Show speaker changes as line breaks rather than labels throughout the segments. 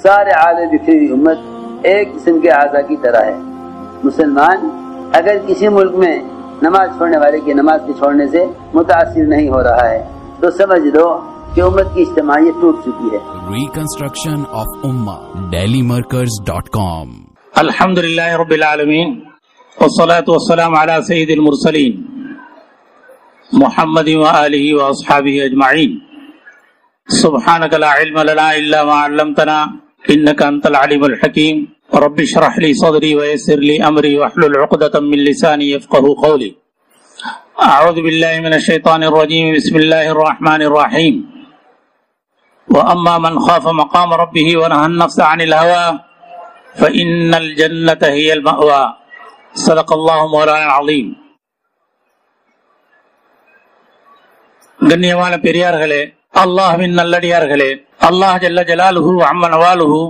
सारे आले बिखरी हुई उम्मत एक किस्म के आजा की तरह है मुसलमान अगर किसी मुल्क में नमाज छोड़ने वाले की नमाज के छोड़ने से मुतासर नहीं हो रहा है तो समझ लो कि उम्मत की इज्तमाहीत टूट चुकी है
Reconstruction of Ummah. DailyMarkers.com.
الحمد لله رب العالمين والصلاة والسلام على سيد المرسلين محمد وآله وأصحابه أجمعين سبحانك لا علم لنا إلا ما علمتنا إنك أنت العليم الحكيم رب اشرح لي صدري ويسر لي أمري واحلل عقدة من لساني يفقه قولي أعوذ بالله من الشيطان الرجيم بسم الله الرحمن الرحيم وأما من خاف مقام ربه ونهى النفس عن الهوى فإن الجنة هي المأوى صدق الله مولانا العظيم கண்ணியமான பெரியார்களே அல்லாஹ்வின் நல்லடியார்களே அல்லாஹ் ஜல்ல ஜலாலுஹு அம்ம நவாலுஹு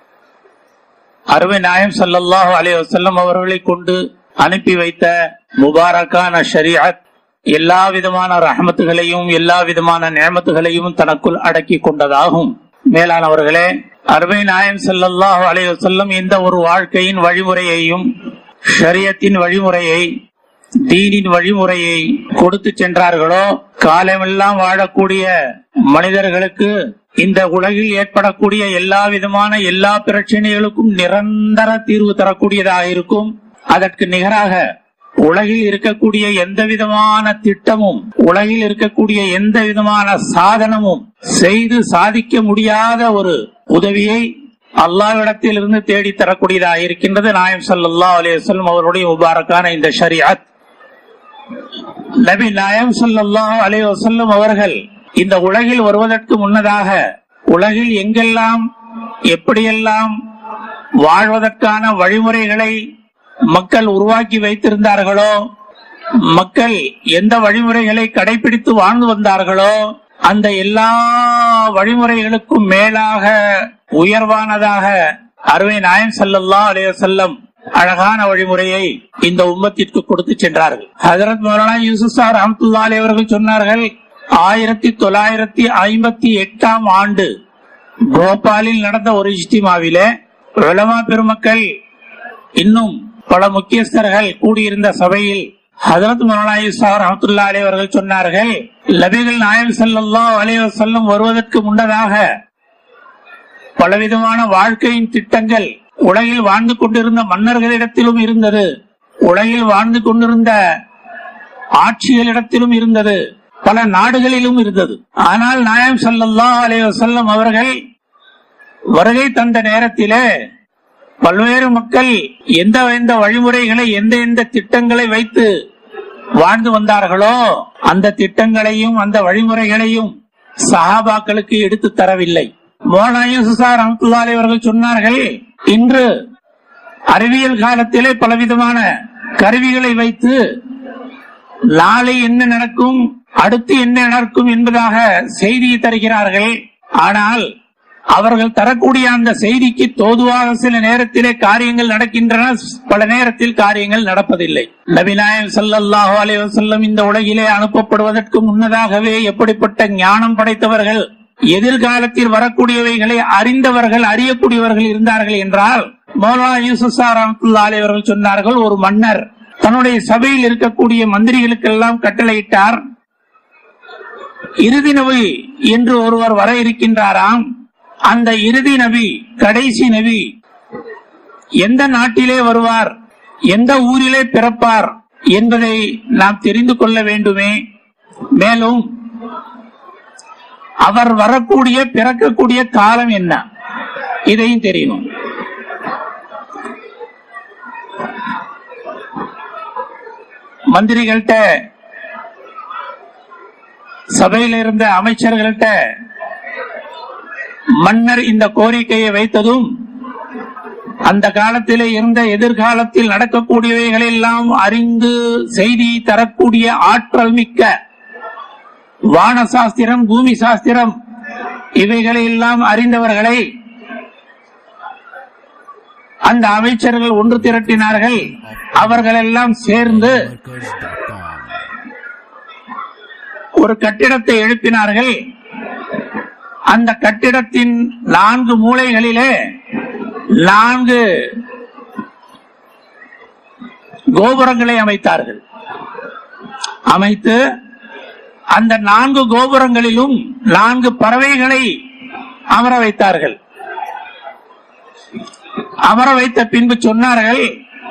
அருமை நாயம் ஸல்லல்லாஹு அலைஹி வஸல்லம் அவர்களை கொண்டு அனுப்பி வைத்த முபாரக்கான ஷரீஅத் எல்லா விதமான ரஹமத்துகளையும் எல்லா விதமான நியமத்துகளையும் தனக்குள் அடக்கி கொண்டதாகும் மேலானவர்களே அருமை நாயம் ஸல்லல்லாஹு அலைஹி வஸல்லம் எந்த ஒரு வாழ்க்கையின் வழிமுறையையும் ஷரியத்தின் வழிமுறையை தீனின் வழிமுறையை கொடுத்து சென்றார்களோ காலமெல்லாம் வாழக்கூடிய மனிதர்களுக்கு இந்த உலகில் ஏற்படக்கூடிய எல்லா விதமான எல்லா பிரச்சனைகளுக்கும் நிரந்தர தீர்வு தரக்கூடியதாக இருக்கும் அதற்கு நிகராக உலகில் இருக்கக்கூடிய எந்த விதமான திட்டமும் உலகில் இருக்கக்கூடிய எந்த விதமான சாதனமும் செய்து சாதிக்க முடியாத ஒரு உதவியை அல்லாவிடத்தில் இருந்து தேடி தரக்கூடியதாக இருக்கின்றது நாயம் ஸல்லல்லாஹு அலைஹி வஸல்லம் அவருடைய முபாரக்கான இந்த ஷரீஅத் நபி நாயம் ஸல்லல்லாஹு அலைஹி வஸல்லம் அவர்கள் இந்த உலகில் வருவதற்கு முன்னதாக உலகில் எங்கெல்லாம் எப்படியெல்லாம் வாழ்வதற்கான வழிமுறைகளை மக்கள் உருவாக்கி வைத்திருந்தார்களோ மக்கள் எந்த வழிமுறைகளை கடைபிடித்து வாழ்ந்து வந்தார்களோ அந்த எல்லா வழிமுறைகளுக்கும் மேலாக உயர்வானதாக அருமை நாயம் ஸல்லல்லாஹு அலைஹி வஸல்லம் அழகான வழிமுறையை இந்த உம்மத்திற்கு கொடுத்து சென்றார்கள் ஹஜரத் மௌலானா யூசுப் சார் அஹமத்துல்லாலே அவர்கள் சொன்னார்கள் ஆயிரத்தி தொள்ளாயிரத்தி ஐம்பத்தி எட்டாம் ஆண்டு போபாலில் நடந்த ஒரு இஜ்திமாவிலே உலமா பெருமக்கள் இன்னும் பல முக்கியஸ்தர்கள் கூடியிருந்த சபையில் ஹசரத் மௌலானா யூசுப் ரஹமத்துல்லா அலி அவர்கள் சொன்னார்கள் நபிகள் நாயம் ஸல்லல்லாஹு அலைஹி வஸல்லம் வருவதற்கு முன்னதாக பலவிதமான வாழ்க்கையின் திட்டங்கள் உலகில் வாழ்ந்து கொண்டிருந்த மன்னர்களிடத்திலும் இருந்தது உலகில் வாழ்ந்து கொண்டிருந்த ஆட்சிகளிடத்திலும் இருந்தது பல நாடுகளிலும் இருந்தது ஆனால் நாயம் ஸல்லல்லாஹு அலைஹி வஸல்லம் அவர்கள் வருகை தந்த நேரத்திலே பல்வேறு மக்கள் எந்த எந்த வழிமுறைகளை எந்த எந்த திட்டங்களை வைத்து வாழ்ந்து வந்தார்களோ அந்த திட்டங்களையும் அந்த வழிமுறைகளையும் சஹாபாக்களுக்கு எடுத்து தரவில்லை மோனாயும் சுசார் அமத்துல்லாலே அவர்கள் சொன்னார்கள் இன்று அறிவியல் காலத்திலே பலவிதமான கருவிகளை வைத்து நாளை என்ன நடக்கும் அடுத்து என்ன நடக்கும் என்பதாக செய்தியை தருகிறார்கள் ஆனால் அவர்கள் தரக்கூடிய அந்த செய்திக்கு தோதுவாக சில நேரத்திலே காரியங்கள் நடக்கின்றன பல நேரத்தில் காரியங்கள் நடப்பதில்லை நபிநாயகம் ஸல்லல்லாஹு அலைஹி வஸல்லம் இந்த உலகிலே அனுப்பப்படுவதற்கு முன்னதாகவே எப்படிப்பட்ட ஞானம் படைத்தவர்கள் எதிர்காலத்தில் வரக்கூடியவைகளை அறிந்தவர்கள் அறியக்கூடியவர்கள் இருந்தார்கள் என்றால் மௌலானா யூசுப் சார் ரஹ்மத்துல்லாஹி அலைஹி அவர்கள் சொன்னார்கள் ஒரு மன்னர் தன்னுடைய சபையில் இருக்கக்கூடிய மந்திரிகளுக்கெல்லாம் கட்டளையிட்டார் இறுதி நபி என்று ஒருவர் வர இருக்கின்றாராம் அந்த இறுதி நபி கடைசி நபி எந்த நாட்டிலே வருவார் எந்த ஊரிலே பிறப்பார் என்பதை நாம் தெரிந்து கொள்ள வேண்டுமே மேலும் அவர் வரக்கூடிய பிறக்கக்கூடிய காலம் என்ன இதையும் தெரியணும் மந்திரிகள்கிட்ட சபையில் இருந்த அமைச்சர்கள்ட்ட மன்னர் இந்த கோரிக்கையை வைத்ததும் அந்த காலத்திலே இருந்த எதிர்காலத்தில் நடக்கக்கூடியவைகளை எல்லாம் அறிந்து செய்தி தரக்கூடிய ஆற்றல் மிக்க வான சாஸ்திரம் பூமி சாஸ்திரம் இவைகளை எல்லாம் அறிந்தவர்களை அந்த அமைச்சர்கள் ஒன்று திரட்டினார்கள் அவர்கள் எல்லாம் சேர்ந்து
Markers.com.
ஒரு கட்டிடத்தை எழுப்பினார்கள் அந்த கட்டிடத்தின் நான்கு மூலைகளிலே நான்கு கோபுரங்களை அமைத்தார்கள் அமைத்து அந்த நான்கு கோபுரங்களிலும் நான்கு பறவைகளை அமர வைத்தார்கள் அமர வைத்த பின்பு சொன்னார்கள்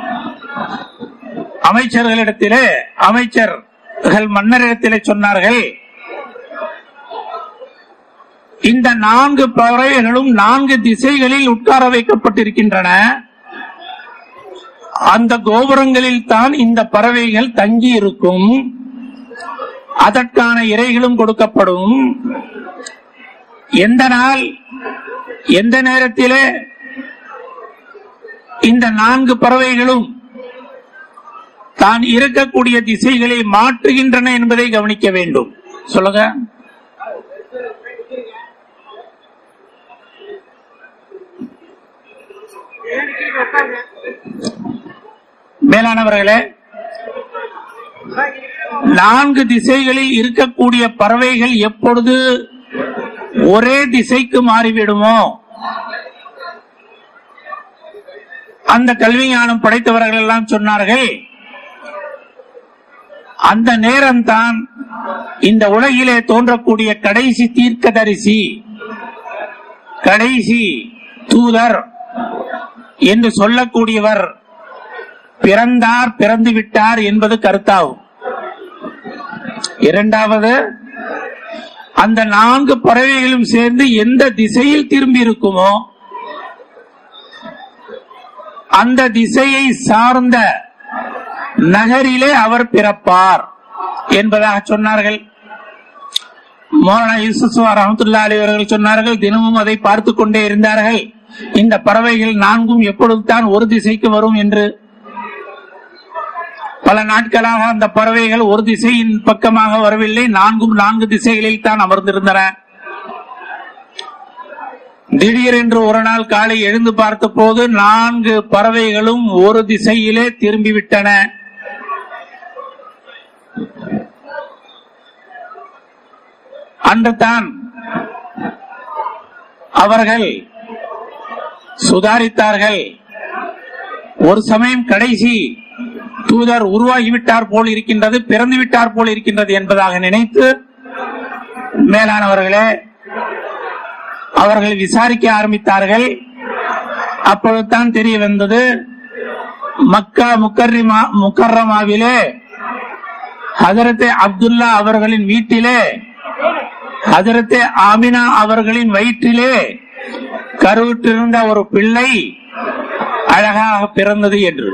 அமைச்சர்களிடத்திலே அமைச்சர்கள் மன்னரிடத்திலே சொன்னார்கள் இந்த நான்கு பறவைகளும் நான்கு திசைகளில் உட்கார வைக்கப்பட்டிருக்கின்றன அந்த கோபுரங்களில் தான் இந்த பறவைகள் தங்கி இருக்கும் அதற்கான இறைகளும் கொடுக்கப்படும் எந்த நாள் எந்த நேரத்திலே இந்த நான்கு பறவைகளும் தான் இருக்கக்கூடிய திசைகளை மாற்றுகின்றன என்பதை கவனிக்க வேண்டும் சொல்லுங்க மேலானவர்களே நான்கு திசைகளில் இருக்கக்கூடிய பறவைகள் எப்பொழுது ஒரே திசைக்கு மாறிவிடுமோ அந்த கல்வி ஞானம் படைத்தவர்கள் எல்லாம் சொன்னார்கள் அந்த நேரம்தான் இந்த உலகிலே தோன்றக்கூடிய கடைசி தீர்க்கதரிசி கடைசி தூதர் என்று சொல்லக்கூடியவர் பிறந்தார் பிறந்து விட்டார் என்பது கருத்தாகும் இரண்டாவது அந்த நான்கு பறவைகளும் சேர்ந்து எந்த திசையில் திரும்பி இருக்குமோ அந்த திசையை சார்ந்த நகரிலே அவர் பிறப்பார் என்பதாக சொன்னார்கள் மோலானா யூசுப் ரஹமத்துல்லா அலி அவர்கள் சொன்னார்கள் தினமும் அதை பார்த்து கொண்டே இருந்தார்கள் இந்த பறவைகள் நான்கும் எப்பொழுதுதான் ஒரு திசைக்கு வரும் என்று பல நாட்களாக அந்த பறவைகள் ஒரு திசையின் பக்கமாக வரவில்லை நான்கும் நான்கு திசைகளில் தான் அமர்ந்திருந்தன திடீரென்று ஒரு நாள் காலை எழுந்து பார்த்த போது நான்கு பறவைகளும் ஒரு திசையிலே திரும்பிவிட்டன அன்று தான் அவர்கள் சுதாரித்தார்கள் ஒரு சமயம் கடைசி தூதர் உருவாகிவிட்டார் போல் இருக்கின்றது பிறந்து விட்டார் போல் இருக்கின்றது என்பதாக நினைத்து மேலானவர்களே அவர்கள் விசாரிக்க ஆரம்பித்தார்கள் அப்பொழுதுதான் தெரிய வந்தது மக்கா முக்கர்ரிமா முக்கர்ரமாவிலே ஹதரத்தே அப்துல்லா அவர்களின் வீட்டிலே ஹதரத்தே ஆமினா அவர்களின் வயிற்றிலே கருவுற்றிருந்த ஒரு பிள்ளை அழகாக பிறந்தது என்று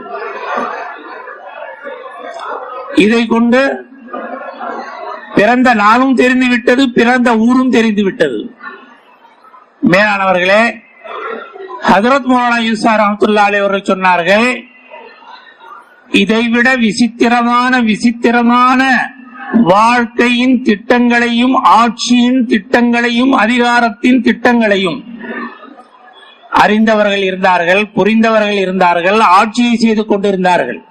இதை கொண்டு பிறந்த நாளும் தெரிந்து விட்டது பிறந்த ஊரும் தெரிந்து விட்டது மேலானவர்களே ஹதரத் மௌலானா யூசா ரஹமத்துல்லா அலி அவர்கள் சொன்னார்கள் இதைவிட விசித்திரமான விசித்திரமான வாழ்க்கையின் திட்டங்களையும் ஆட்சியின் திட்டங்களையும் அதிகாரத்தின் திட்டங்களையும் அறிந்தவர்கள் இருந்தார்கள் புரிந்தவர்கள் இருந்தார்கள் ஆட்சியை செய்து கொண்டிருந்தார்கள்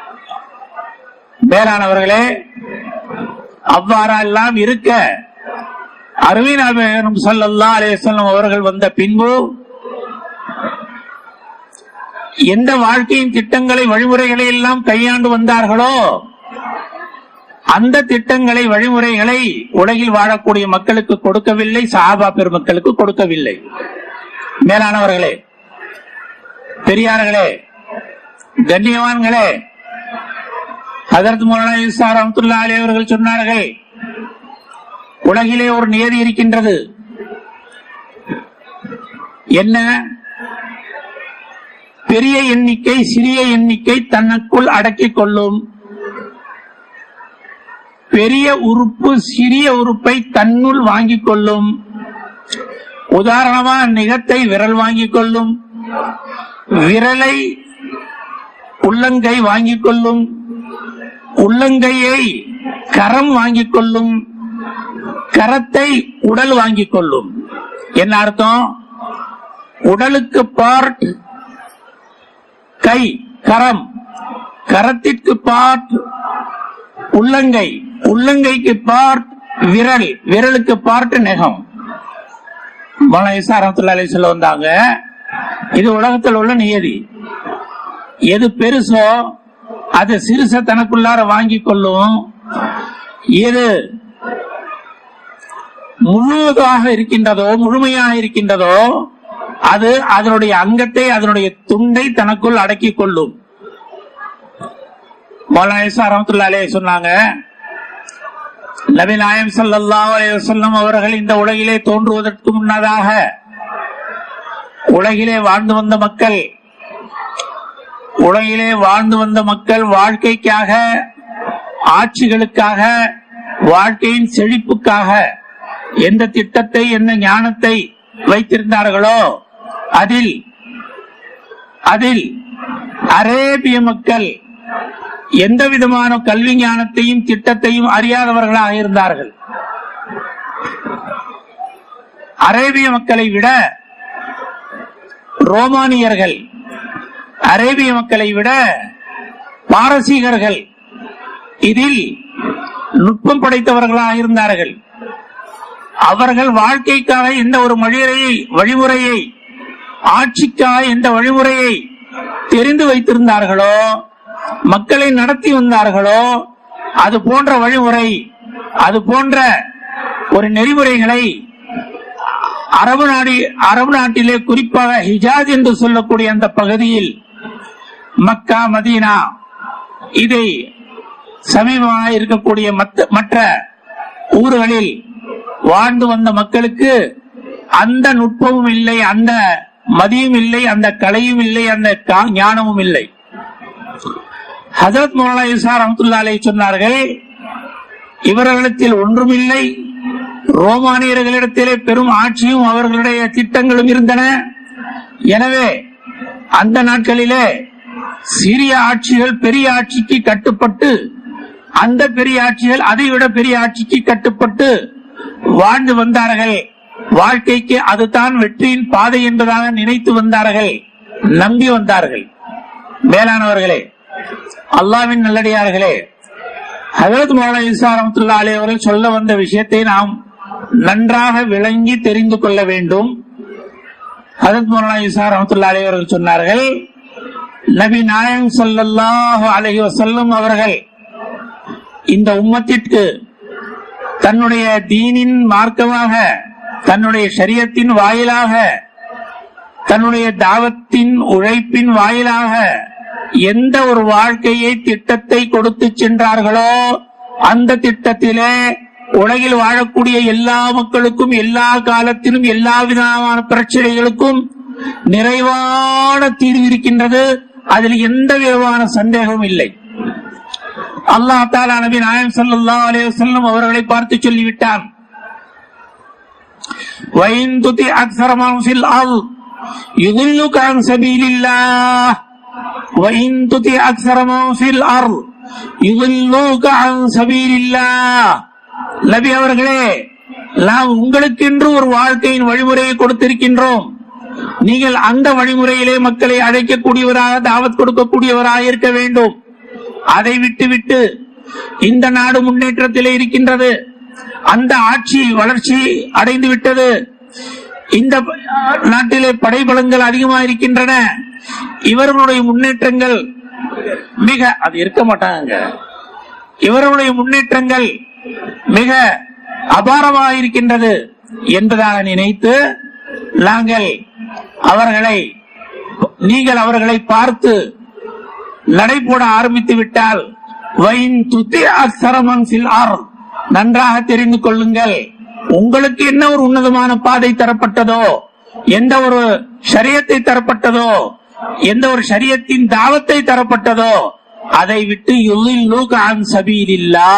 மேலானவர்களே அவ்வாறெல்லாம் இருக்க அருமைநாபகம் சல்லல்லா அலேசல்லம் அவர்கள் வந்த பின்பு எந்த வாழ்க்கையின் திட்டங்களை வழிமுறைகளை எல்லாம் கையாண்டு வந்தார்களோ அந்த திட்டங்களை வழிமுறைகளை உலகில் வாழக்கூடிய மக்களுக்கு கொடுக்கவில்லை சஹாபா பெருமக்களுக்கு கொடுக்கவில்லை மேலானவர்களே பெரியார்களே கண்ணியவான்களே ஹதரத் மௌலானா யூசா ரஹமத்துல்லா அலி அவர்கள் சொன்னார்கள் உலகிலே ஒரு நியதி இருக்கின்றது என்ன பெரிய எண்ணிக்கை சிறிய எண்ணிக்கை தனக்குள் அடக்கிக் கொள்ளும் பெரிய உறுப்பு சிறிய உறுப்பை தன்னுள் வாங்கிக் கொள்ளும் உதாரணமா நிகத்தை விரல் வாங்கிக் கொள்ளும் விரலை உள்ளங்கை வாங்கிக் கொள்ளும் உள்ளங்கையை கரம் வாங்கிக் கொள்ளும் கரத்தை உடல் வாங்கிக் கொள்ளும் என்ன அர்த்தம் உடலுக்கு பார்ட் கை கரம் கரத்திற்கு பார்ட் உள்ளங்கை உள்ளங்கைக்கு பார்ட் விரல் விரலுக்கு பார்ட் நெகம் மௌலானா ரஹமத்துல்லாஹி அலைஹி சொல்ல வந்தாங்க இது உலகத்தில் உள்ள நியதி எது பெருசோ அது சிறுச தனக்குள்ளார வாங்கிக் கொள்ளும் எது முழுவதாக இருக்கின்றதோ முழுமையாக இருக்கின்றதோ அது அதனுடைய அங்கத்தை அதனுடைய துண்டை தனக்குள் அடக்கிக் கொள்ளும் மௌலானா ரஹமத்துல்லாஹி அலைஹி சொன்னாங்க நபி நாயம் ஸல்லல்லாஹு அலைஹி வஸல்லம் அவர்கள் இந்த உலகிலே தோன்றுவதற்கு முன்னதாக உலகிலே வாழ்ந்து வந்த மக்கள் உலகிலே வாழ்ந்து வந்த மக்கள் வாழ்க்கைக்காக ஆட்சிகளுக்காக வாழ்க்கையின் செழிப்புக்காக எந்த திட்டத்தை எந்த ஞானத்தை வைத்திருந்தார்களோ அதில் அதில் அரேபிய மக்கள் எந்த விதமான கல்வி ஞானத்தையும் திட்டத்தையும் அறியாதவர்களாக இருந்தார்கள் அரேபிய மக்களை விட ரோமானியர்கள் அரேபிய மக்களை விட பாரசீகர்கள் இதில் நுட்பம் படைத்தவர்களாக இருந்தார்கள் அவர்கள் வாழ்க்கைக்காக எந்த ஒரு வழிமுறையை வழிமுறையை ஆட்சிக்காக எந்த வழிமுறையை தெரிந்து வைத்திருந்தார்களோ மக்களை நடத்தி வந்தார்களோ அது போன்ற வழிமுறை அது போன்ற ஒரு நெறிமுறைகளை அரபு நாடி அரபு நாட்டிலே குறிப்பாக ஹிஜாஸ் என்று சொல்லக்கூடிய அந்த பகுதியில் மக்கா மதீனா இதை சமீபமாக இருக்கக்கூடிய மத்த- மற்ற ஊர்களில் வாழ்ந்து வந்த மக்களுக்கு அந்த நுட்பமும் இல்லை அந்த மதியும் இல்லை அந்த கலையும் இல்லை அந்த கா- ஞானமும் இல்லை ஹசரத் மௌலானா இசா ரஹமத்துல்லா அலைஹி சொன்னார்கள் இவர்களிடத்தில் ஒன்றுமில்லை ரோமானியர்களிடத்திலே பெரும் ஆட்சியும் அவர்களுடைய திட்டங்களும் இருந்தன எனவே அந்த நாட்களிலே சிறிய ஆட்சிகள் பெரிய ஆட்சிக்கு கட்டுப்பட்டு அந்த பெரிய ஆட்சிகள் அதைவிட பெரிய ஆட்சிக்கு கட்டுப்பட்டு வாழ்ந்து வந்தார்கள் வாழ்க்கைக்கு அதுதான் வெற்றியின் பாதை என்பதாக நினைத்து வந்தார்கள் நம்பி வந்தார்கள் மேலானவர்களே அல்லாவின் நல்லடியார்களே ஹஜரத் மௌலானா இசா ரஹமத்துல்லா அலி அவர்கள் சொல்ல வந்த விஷயத்தை நாம் நன்றாக விளங்கி தெரிந்து கொள்ள வேண்டும் ஹஜரத் மௌலானா இசா ரஹமத்துல்லா அலி அவர்கள் சொன்னார்கள் நபி நாயம் ஸல்லல்லாஹு அலைஹி வஸல்லம் அவர்கள் இந்த உம்மத்திற்கு தன்னுடைய தீனின் மார்க்கமாக தன்னுடைய ஷரியத்தின் வாயிலாக தன்னுடைய தாவத்தின் உழைப்பின் வாயிலாக எந்த ஒரு வாழ்க்கையை திட்டத்தை கொடுத்து சென்றார்களோ அந்த திட்டத்திலே உலகில் வாழக்கூடிய எல்லா மக்களுக்கும் எல்லா காலத்திலும் எல்லா விதமான பிரச்சனைகளுக்கும் நிறைவான தீர்வு இருக்கின்றது அதில் எந்த விதமான சந்தேகமும் இல்லை அல்லாஹ் தாலா நபி நாயம் ஸல்லல்லாஹு அலைஹி வஸல்லம் அவர்களை பார்த்து சொல்லிவிட்டான் وَإِن تُطِعْ أَكْثَرَ مَنْ فِي الْأَرْضِ يُضِلُّكَ عَنْ سَبِيلِ اللَّهِ وَإِن تُطِعْ أَكْثَرَ مَنْ فِي الْأَرْضِ يُضِلُّكَ عَنْ سَبِيلِ اللَّهِ நபி அவர்களே நாம் உங்களுக்கென்று ஒரு வாழ்க்கையின் வழிமுறையை கொடுத்திருக்கின்றோம் நீங்கள் அந்த வழிமுறையிலே மக்களை அழைக்கக்கூடியவராக தாவத் கொடுக்கக்கூடியவராக இருக்க வேண்டும் அதை விட்டுவிட்டு இந்த நாடு முன்னேற்றத்திலே இருக்கின்றது அந்த ஆட்சி வளர்ச்சி அடைந்து விட்டது இந்த நாட்டிலே படைபலங்கள் அதிகமாக இருக்கின்றன இவர்களுடைய முன்னேற்றங்கள் மிக அது இருக்க மாட்டாங்க இவர்களுடைய முன்னேற்றங்கள் மிக அபாரமாக இருக்கின்றது என்பதாக நினைத்து நாங்கள் அவர்களை நீங்கள் அவர்களை பார்த்து நடைபோட ஆரம்பித்து விட்டால் வைன் துத்தி அக்சரமன் சில் ஆர் நன்றாக தெரிந்து கொள்ளுங்கள் உங்களுக்கு என்ன ஒரு உன்னதமான பாதை தரப்பட்டதோ எந்த ஒரு ஷரியத்தை தரப்பட்டதோ எந்த ஒரு ஷரியத்தின் தாவத்தை தரப்பட்டதோ அதை விட்டு யுல்லில்லூக அன் சபீலில்லா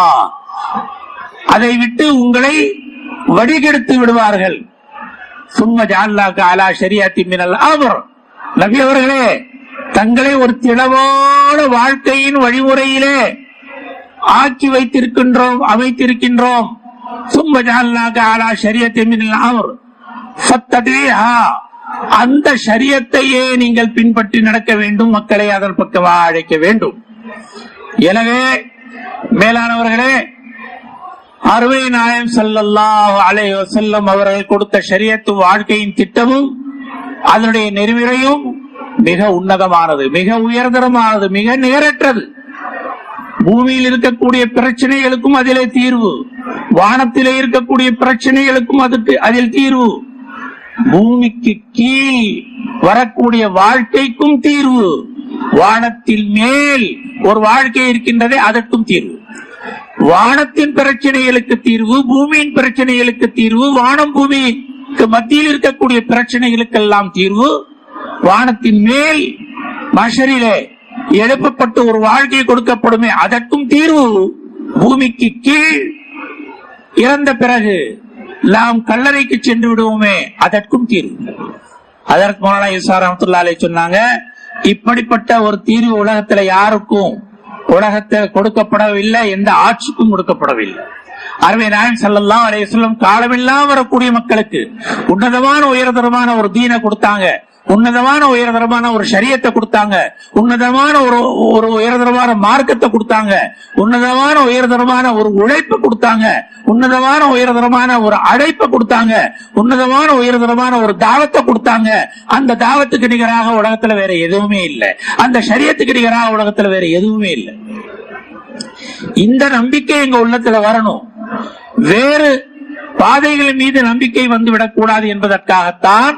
அதை விட்டு உங்களை வடிகெடுத்து விடுவார்கள் சும்ம ஜால்லாக்க அலா ஷரியாத்தி மினல் அமர் நபி அவர்களே தங்களை ஒரு திடமான வாழ்க்கையின் வழிமுறையிலே ஆக்கி வைத்திருக்கின்றோம் அமைத்திருக்கின்றோம் சும்ம ஜால்லாக்க அலா ஷரியத்தி மினல் அமர் ஃபத்தபிஹா. அந்த ஷரியத்தையே நீங்கள் பின்பற்றி நடக்க வேண்டும் மக்களை அதன் பக்கமாக அழைக்க வேண்டும் எனவே மேலானவர்களே அருமை நாயம் ஸல்லல்லாஹு அலைஹி வஸல்லம் அவர்கள் கொடுத்த ஷரியத்து வாழ்க்கையின் திட்டமும் அதனுடைய நெறிமுறையும் மிக உன்னதமானது மிக உயர்தரமானது மிக நேரற்றது பூமியில் இருக்கக்கூடிய பிரச்சனைகளுக்கும் அதிலே தீர்வு வானத்திலே இருக்கக்கூடிய பிரச்சனைகளுக்கும் அதுக்கு அதில் தீர்வு பூமிக்கு கீழ் வரக்கூடிய வாழ்க்கைக்கும் தீர்வு வானத்தில் மேல் ஒரு வாழ்க்கை இருக்கின்றதே அதற்கும் தீர்வு வானத்தின் பிரச்சனைகளுக்கு தீர்வு பூமியின் பிரச்சனைகளுக்கு தீர்வு வானம் பூமிக்கு மத்தியில் இருக்கக்கூடிய பிரச்சனைகளுக்கெல்லாம் தீர்வு வானத்தின் மேல் மஷரிலே எழுப்பப்பட்டு ஒரு வாழ்க்கை கொடுக்கப்படுமே அதற்கும் தீர்வு பூமிக்கு கீழ் இறந்த பிறகு நாம் கல்லறைக்கு சென்று விடுவோமே அதற்கும் தீர்வு அதற்கு மௌலானா இசா ரஹமத்துல்லாலே சொன்னாங்க இப்படிப்பட்ட ஒரு தீர்வு உலகத்துல யாருக்கும் உலகத்தில் கொடுக்கப்படவில்லை எந்த ஆட்சிக்கும் கொடுக்கப்படவில்லை அருமை நாயன் ஸல்லல்லாஹு அலைஹி வஸல்லம் காலமெல்லாம் வரக்கூடிய மக்களுக்கு உன்னதமான உயர்தரமான ஒரு தீனை கொடுத்தாங்க உன்னதமான உயர்தரமான ஒரு ஷரியத்தை கொடுத்தாங்க உன்னதமான ஒரு ஒரு உயர்தரமான மார்க்கத்தை கொடுத்தாங்க உன்னதமான உயர்தரமான ஒரு உழைப்பு கொடுத்தாங்க உன்னதமான உயர்தரமான ஒரு அழைப்பை கொடுத்தாங்க உன்னதமான உயர்தரமான ஒரு தாவத்தை கொடுத்தாங்க அந்த தாவத்துக்கு நிகராக உலகத்துல வேற எதுவுமே இல்லை அந்த ஷரியத்துக்கு நிகராக உலகத்துல வேற எதுவுமே இல்லை இந்த நம்பிக்கை எங்க உள்ளத்துல வரணும் வேறு பாதைகளின் மீது நம்பிக்கை வந்து விடக்கூடாது என்பதற்காகத்தான்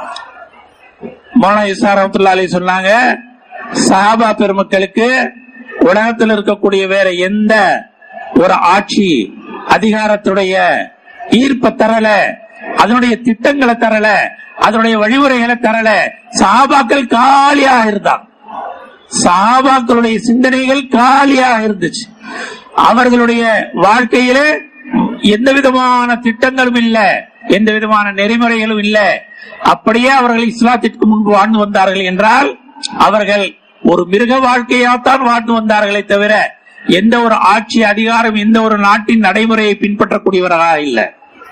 மௌலானா இசா ரஹமத்துல்லாஹி அலைஹி சொன்னாங்க சஹாபா பெருமக்களுக்கு உலகத்தில் இருக்கக்கூடிய வேற எந்த ஒரு ஆட்சி அதிகாரத்துடைய ஈர்ப்ப தரல அதனுடைய திட்டங்களை தரல அதனுடைய வழிமுறைகளை தரல சஹாபாக்கள் காலியாக இருந்தாங்க சஹாபாக்களுடைய சிந்தனைகள் காலியாக இருந்துச்சு அவர்களுடைய வாழ்க்கையிலே எந்த விதமான திட்டங்களும் இல்ல எந்த விதமான நெறிமுறைகளும் இல்ல அப்படியே அவர்கள் இஸ்லாத்திற்கு முன்பு வாழ்ந்து வந்தார்கள் என்றால் அவர்கள் ஒரு மிருக வாழ்க்கையாத்தான் வாழ்ந்து வந்தார்களே தவிர எந்த ஒரு ஆட்சி அதிகாரம் எந்த ஒரு நாட்டின் நடைமுறையை பின்பற்றக்கூடியவர்களாக இல்ல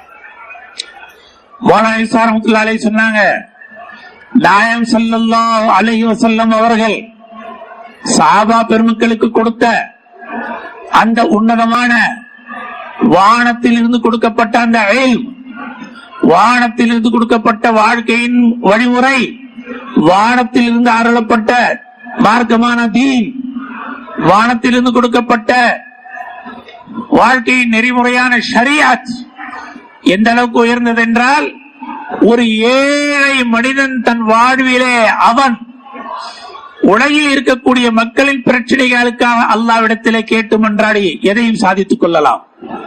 மௌலானா இசா ரஹ்மத்துல்லாஹி அலைஹி சொன்னாங்க நாயம் ஸல்லல்லாஹு அலைஹி வஸல்லம் அவர்கள் சாபா பெருமக்களுக்கு கொடுத்த அந்த உன்னதமான வானத்தில் இருந்து கொடுக்கப்பட்ட அந்த இல்ம், வானத்தில் இருந்து கொடுக்கப்பட்ட வாழ்க்கையின் வழிமுறை வானத்தில் இருந்து அருளப்பட்ட மார்க்கமான தீன் வானத்திலிருந்து கொடுக்கப்பட்ட வாழ்க்கையின் நெறிமுறையான ஷரியாத் எந்த அளவுக்கு உயர்ந்தது என்றால் ஒரு ஏழை மனிதன் தன் வாழ்விலே அவன் உலகில் இருக்கக்கூடிய மக்களின் பிரச்சனைகளுக்காக அல்லாவிடத்திலே கேட்டு மன்றாடி எதையும் சாதித்துக் கொள்ளலாம்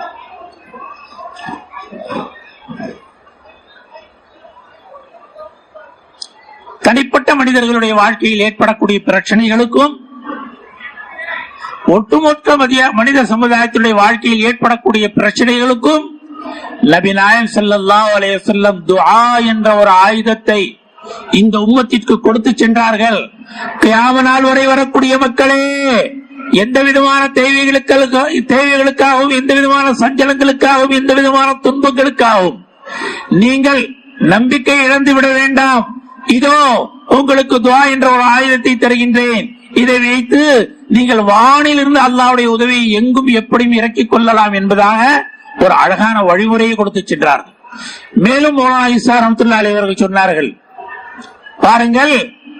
தனிப்பட்ட மனிதர்களுடைய வாழ்க்கையில் ஏற்படக்கூடிய பிரச்சனைகளுக்கும் ஒட்டுமொத்த மதிய- மனித சமுதாயத்தினுடைய வாழ்க்கையில் ஏற்படக்கூடிய பிரச்சனைகளுக்கும் நபி நாயம் ஸல்லல்லாஹு அலைஹி வஸல்லம் துஆ என்ற ஒரு ஆயுதத்தை இந்த உம்மத்திற்கு கொடுத்து சென்றார்கள் கியாம நாள் வரை வரக்கூடிய மக்களே எந்த விதமான தேவைகளுக்கு தேவைகளுக்காகவும் எந்த விதமான சஞ்சலங்களுக்காகவும் எந்த விதமான துன்பங்களுக்காகவும் நீங்கள் நம்பிக்கை இழந்து விட வேண்டாம் இதோ உங்களுக்கு துவா என்ற ஒரு ஆயுதத்தை தருகின்றேன் இதை வைத்து நீங்கள் வானில் இருந்து அல்லாவுடைய உதவியை எங்கும் எப்படியும் இறக்கிக் கொள்ளலாம் என்பதாக ஒரு அழகான வழிமுறையை கொடுத்து சென்றார்கள் மேலும் மௌலானா இசா ரஹ்மத்துல்லாஹி அலைஹி அவர்கள் சொன்னார்கள் பாருங்கள்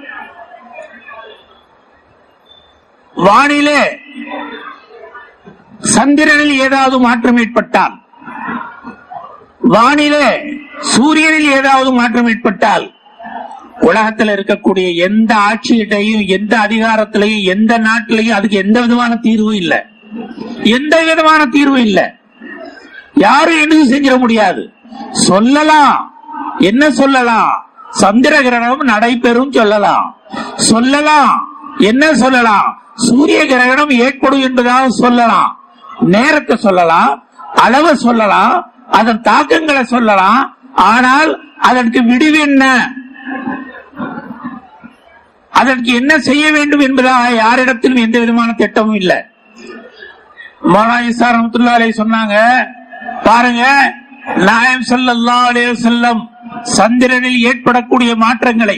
வானிலே சந்திரனில் ஏதாவது மாற்றம் ஏற்பட்டால் வானிலே சூரியனில் ஏதாவது மாற்றம் ஏற்பட்டால் உலகத்தில் இருக்கக்கூடிய எந்த ஆட்சியிட்டையும் எந்த அதிகாரத்திலையும் எந்த நாட்டிலையும் அதுக்கு எந்த விதமான தீர்வும் இல்லை எந்த விதமான தீர்வும் இல்லை யாரும் எதுவும் செஞ்சிட முடியாது சொல்லலாம் என்ன சொல்லலாம் சந்திர கிரகணம் நடைபெறும் சொல்லலாம் சொல்லலாம் என்ன சொல்லலாம் சூரிய கிரகணம் ஏற்படும் என்பதாக சொல்லலாம் நேரத்தை சொல்லலாம் அளவை சொல்லலாம் அதன் தாக்கங்களை சொல்லலாம் ஆனால் அதற்கு விடிவு என்ன அதற்கு என்ன செய்ய வேண்டும் என்பதாக யாரிடத்திலும் எந்த விதமான திட்டமும் இல்லை மௌலானா ரஹமத்துல்லா அலைஹி சொன்னாங்க பாருங்க நாயம் ஸல்லல்லாஹு அலைஹி வஸல்லம் சந்திரனில் ஏற்படக்கூடிய மாற்றங்களை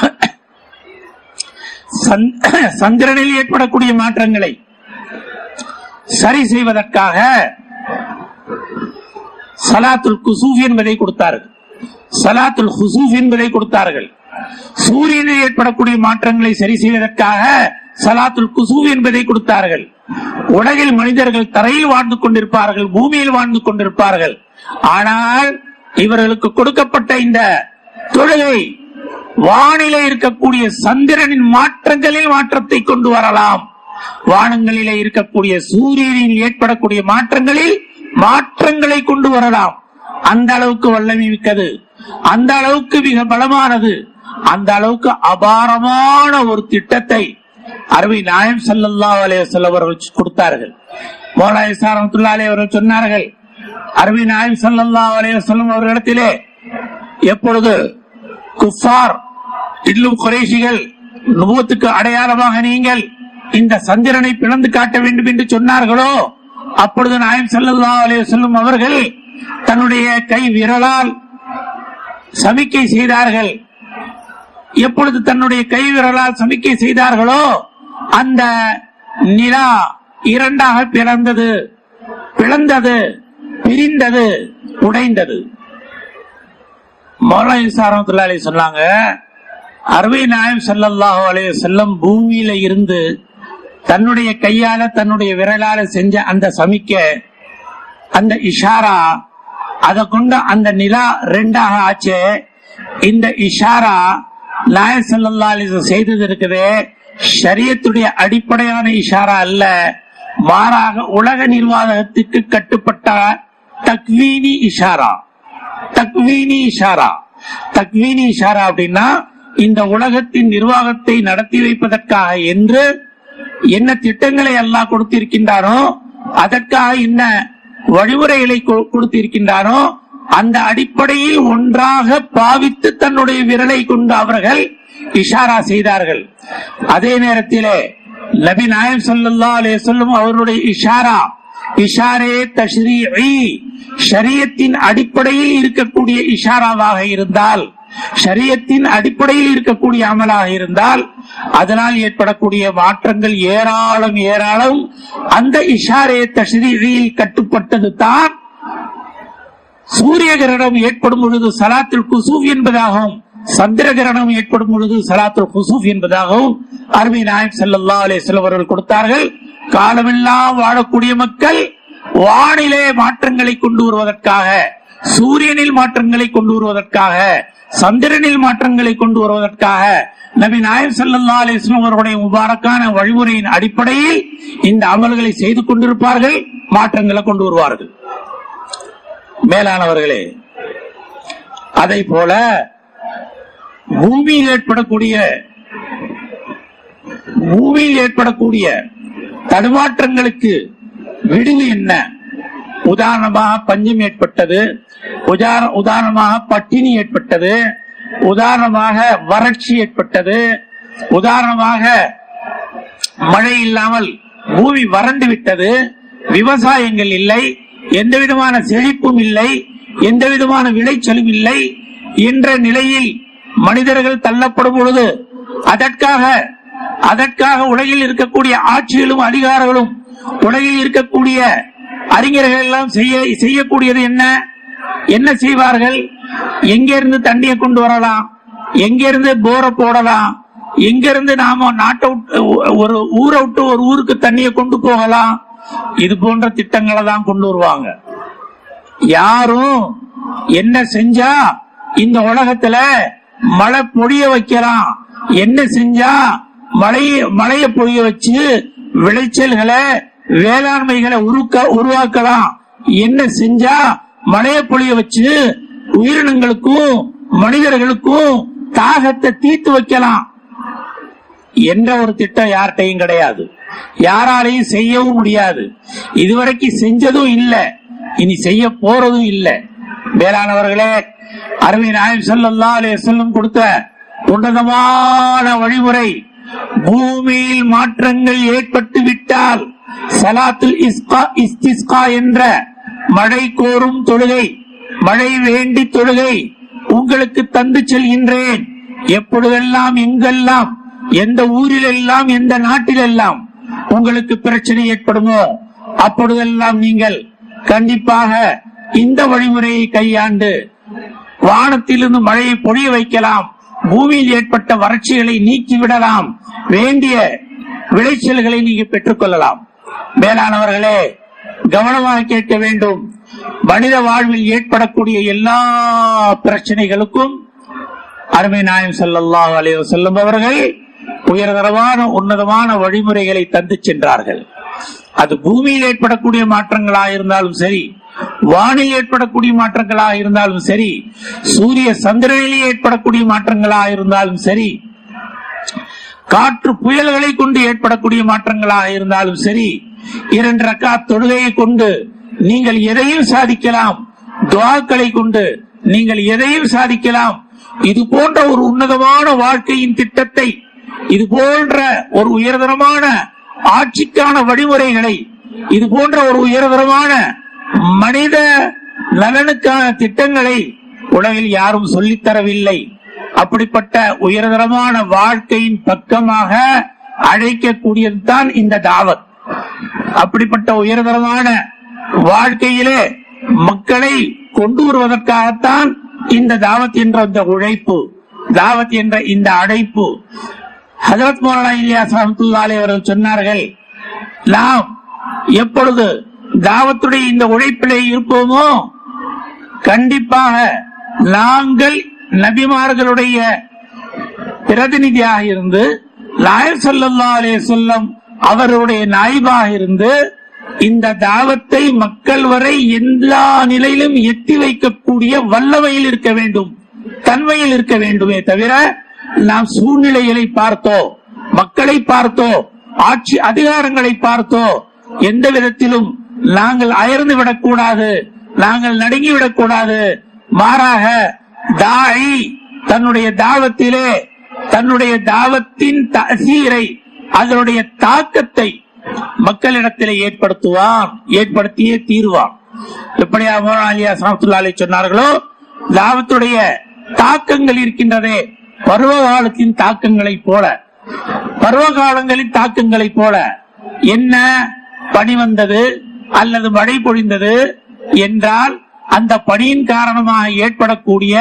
சந்த்- சந்திரனில் ஏற்படக்கூடிய மாற்றங்களை சரி செய்வதற்காக சலாத்துல் குசூப் என்பதை கொடுத்தார்கள் சலாத்துல் ஹுசூப் என்பதை கொடுத்தார்கள் சூரியனில் ஏற்படக்கூடிய மாற்றங்களை சரி செய்வதற்காக சலாத்துல் குசூப் என்பதை கொடுத்தார்கள் உலகில் மனிதர்கள் தரையில் வாழ்ந்து கொண்டிருப்பார்கள் பூமியில் வாழ்ந்து கொண்டிருப்பார்கள் ஆனால் இவர்களுக்கு கொடுக்கப்பட்ட இந்த தொழுகை வானிலை இருக்கக்கூடிய சந்திரனின் மாற்றங்களில் மாற்றத்தை கொண்டு வரலாம் வானங்களிலே இருக்கக்கூடிய சூரியனில் ஏற்படக்கூடிய மாற்றங்களில் மாற்றங்களை கொண்டு வரலாம் அந்த அளவுக்கு வல்லமை மிக்கது அந்த அளவுக்கு மிக பலமானது அந்த அளவுக்கு அபாரமான ஒரு திட்டத்தை அருமை நாயம் ஸல்லல்லாஹு அலைஹி வஸல்லம் அவர்கள் கொடுத்தார்கள் மௌலாய் சாரமத்துல்லாலே அவர்கள் சொன்னார்கள் அருமை நாயம் ஸல்லல்லாஹு அலைஹி வஸல்லம் அவர்களிடத்திலே எப்பொழுது குஃபார் இல்லும் குறைஷிகள் நுபுவத்துக்கு அடையாளமாக நீங்கள் இந்த சந்திரனை பிளந்து காட்ட வேண்டும் என்று சொன்னார்களோ அப்பொழுது நாயம் ஸல்லல்லாஹு அலைஹி வஸல்லம் அவர்கள் தன்னுடைய கை விரலால் சமிக்கை செய்தார்கள் எப்பொழுது தன்னுடைய கை விரலால் சமிக்கை செய்தார்களோ அந்த நிலா இரண்டாக பிளந்தது பிளந்தது பிரிந்தது உடைந்தது மௌலாய் சாரமத்துல்லாலே சொன்னாங்க அருமை நாயம் ஸல்லல்லாஹு அலைஹி வஸல்லம் பூமியில இருந்து தன்னுடைய கையால தன்னுடைய விரலால செஞ்ச அந்த சமிக்க அந்த இஷாரா அதை கொண்டு அந்த நிலா ரெண்டாக ஆச்சு இந்த இஷாரா நாய சல்லா செய்தது இருக்குது ஷரியத்துடைய அடிப்படையான இஷாரா அல்ல மாறாக உலக நிர்வாகத்துக்கு கட்டுப்பட்ட தக்வீனி இஷாரா தக்வீனி இஷாரா தக்வீனி இஷாரா அப்படின்னா இந்த உலகத்தின் நிர்வாகத்தை நடத்தி வைப்பதற்காக என்று என்ன திட்டங்களை எல்லாம் கொடுத்திருக்கின்றாரோ அதற்காக என்ன வழிமுறைகளை கொ- கொடுத்திருக்கின்றாரோ அந்த அடிப்படையில் ஒன்றாக பாவித்து தன்னுடைய விரலை கொண்டு அவர்கள் இஷாரா செய்தார்கள் அதே நேரத்திலே நபி நாயம் ஸல்லல்லாஹு அலைஹி வஸல்லம் அவருடைய இஷாரா இஷாரே தஷ்ரீஇ ஷரியத்தின் அடிப்படையில் இருக்கக்கூடிய இஷாராவாக இருந்தால் ஷரியத்தின் அடிப்படையில் இருக்கக்கூடிய அமலாக இருந்தால் அதனால் ஏற்படக்கூடிய மாற்றங்கள் ஏராளம் ஏராளம் அந்த இஷாரே தஷ்ரீஇல் கட்டுப்பட்டது தான் சூரிய கிரகணம் ஏற்படும் பொழுது சலாத்துல் குசூப் என்பதாகவும் சந்திர கிரகணம் ஏற்படும் பொழுது சலாத்துல் குசூப் என்பதாகவும் அருமை நாயக் ஸல்லல்லாஹு அலைஹி வஸல்லம் அவர்கள் கொடுத்தார்கள் காலமெல்லாம் வாழக்கூடிய மக்கள் வானிலே மாற்றங்களை கொண்டு வருவதற்காக சூரியனில் மாற்றங்களை கொண்டு வருவதற்காக சந்திரனில் மாற்றங்களை கொண்டு வருவதற்காக நபி நாயக் ஸல்லல்லாஹு அலைஹி வஸல்லம் அவர்களுடைய முபாரக்கான வழிமுறையின் அடிப்படையில் இந்த அமல்களை செய்து கொண்டிருப்பார்கள் மாற்றங்களை கொண்டு வருவார்கள் மேலானவர்களே அதை போல பூமியில் ஏற்படக்கூடிய பூமியில் ஏற்படக்கூடிய தடுமாற்றங்களுக்கு விடுவு என்ன உதாரணமாக பஞ்சம் ஏற்பட்டது உதார- உதாரணமாக பட்டினி ஏற்பட்டது உதாரணமாக வறட்சி ஏற்பட்டது உதாரணமாக மழை இல்லாமல் பூமி வறண்டு விட்டது விவசாயங்கள் இல்லை எந்த விதமான செழிப்பும் இல்லை எந்த விதமான விளைச்சலும் இல்லை என்ற நிலையில் மனிதர்கள் தள்ளப்படும் பொழுது அதற்காக அதற்காக உலகில் இருக்கக்கூடிய ஆட்சிகளும் அதிகாரங்களும் உலகில் இருக்கக்கூடிய அறிஞர்கள் எல்லாம் செய்ய செய்யக்கூடியது என்ன என்ன செய்வார்கள் எங்கிருந்து தண்ணியை கொண்டு வரலாம் எங்கிருந்து போரை போடலாம் எங்கிருந்து நாம நாட்டை விட்டு ஒரு ஊரை விட்டு ஒரு ஊருக்கு தண்ணியை கொண்டு போகலாம் இது போன்ற திட்டங்களை தான் கொண்டு வருவாங்க யாரும் என்ன செஞ்சா இந்த உலகத்துல மழை பொழிய வைக்கலாம் என்ன செஞ்சா மழை மழைய பொழிய வச்சு விளைச்சல்களை வேளாண்மைகளை உருக்க உருவாக்கலாம் என்ன செஞ்சா மழைய பொழிய வச்சு உயிரினங்களுக்கும் மனிதர்களுக்கும் தாகத்தை தீர்த்து வைக்கலாம் என்ற ஒரு திட்டம் யார்கிட்டையும் கிடையாது யாராலையும் செய்யவும் முடியாது இதுவரைக்கும் செஞ்சதும் இல்ல இனி செய்ய போறதும் இல்ல மேலானவர்களே அருமை நாயம் ஸல்லல்லாஹு அலைஹி வஸல்லம் கொடுத்த உன்னதமான வழிமுறை பூமியில் மாற்றங்கள் ஏற்பட்டு விட்டால் சலாத்துல் இஸ்கா இஸ்திஸ்கா என்ற மழை கோரும் தொழுகை மழை வேண்டி தொழுகை உங்களுக்கு தந்து செல்கின்றேன் எப்பொழுதெல்லாம் எங்கெல்லாம் எந்த ஊரிலெல்லாம் எந்த நாட்டிலெல்லாம் உங்களுக்கு பிரச்சனை ஏற்படுமோ அப்பொழுதெல்லாம் நீங்கள் கண்டிப்பாக இந்த வழிமுறையை கையாண்டு வானத்திலிருந்து மழையை பொழிய வைக்கலாம் பூமியில் ஏற்பட்ட வறட்சிகளை நீக்கிவிடலாம் வேண்டிய விளைச்சல்களை நீங்க பெற்றுக்கொள்ளலாம் மேலானவர்களே கவனமாக கேட்க வேண்டும் மனித வாழ்வில் ஏற்படக்கூடிய எல்லா பிரச்சனைகளுக்கும் அருமை நாயம் ஸல்லல்லாஹு அலைஹி வஸல்லம் அவர்கள் உயர்தரமான உன்னதமான வழிமுறைகளை தந்து சென்றார்கள் அது பூமியில் ஏற்படக்கூடிய மாற்றங்களாக இருந்தாலும் சரி வானில் ஏற்படக்கூடிய மாற்றங்களாக இருந்தாலும் சரி சூரிய சந்திரனில் ஏற்படக்கூடிய மாற்றங்களாக இருந்தாலும் சரி காற்று புயல்களை கொண்டு ஏற்படக்கூடிய மாற்றங்களாக இருந்தாலும் சரி இரண்டு ரக்கா தொழுகையை கொண்டு நீங்கள் எதையும் சாதிக்கலாம் துவாக்களை கொண்டு நீங்கள் எதையும் சாதிக்கலாம் இது போன்ற ஒரு உன்னதமான வாழ்க்கையின் திட்டத்தை இது போன்ற ஒரு உயர்தரமான ஆட்சிக்கான வழிமுறைகளை இது போன்ற ஒரு உயர்தரமான மனித நலனுக்கான திட்டங்களை உலகில் யாரும் சொல்லித் தரவில்லை அப்படிப்பட்ட உயர்தரமான வாழ்க்கையின் பக்கமாக அழைக்கக்கூடியதுதான் இந்த தாவத் அப்படிப்பட்ட உயர்தரமான வாழ்க்கையிலே மக்களை கொண்டு வருவதற்காகத்தான் இந்த தாவத் என்ற இந்த உழைப்பு தாவத் என்ற இந்த அழைப்பு ஹஜரத் மௌலானா இலியாஸ் ரஹமத்துல்லாஹி அலைஹி அவர்கள் சொன்னார்கள் நாம் எப்பொழுது தாவத்துடைய இந்த உழைப்பிலே இருப்போமோ கண்டிப்பாக நாங்கள் நபிமார்களுடைய பிரதிநிதியாக இருந்து நாயர் ஸல்லல்லாஹு அலைஹி வஸல்லம் அவருடைய நாய்பாக இருந்து இந்த தாவத்தை மக்கள் வரை எல்லா நிலையிலும் எத்தி வைக்கக்கூடிய வல்லமையில் இருக்க வேண்டும் தன்மையில் இருக்க வேண்டுமே தவிர நாம் சூழ்நிலைகளை பார்த்தோ மக்களை பார்த்தோ ஆட்சி அதிகாரங்களை பார்த்தோ எந்த விதத்திலும் நாங்கள் அயர்ந்து விடக்கூடாது நாங்கள் நடுங்கி விடக்கூடாது மாறாக தாய் தன்னுடைய தாவத்திலே தன்னுடைய தாவத்தின் தசீரை அதனுடைய தாக்கத்தை மக்களிடத்திலே ஏற்படுத்துவான் ஏற்படுத்தியே தீருவான் எப்படியா மோனா அலியா சமத்துல்லாலை சொன்னார்களோ தாவத்துடைய தாக்கங்கள் இருக்கின்றதே பருவ காலத்தின் தாக்கங்களை போல பருவ காலங்களின் தாக்கங்களை போல என்ன பனி வந்தது அல்லது மழை பொழிந்தது என்றால் அந்த பனியின் காரணமாக ஏற்படக்கூடிய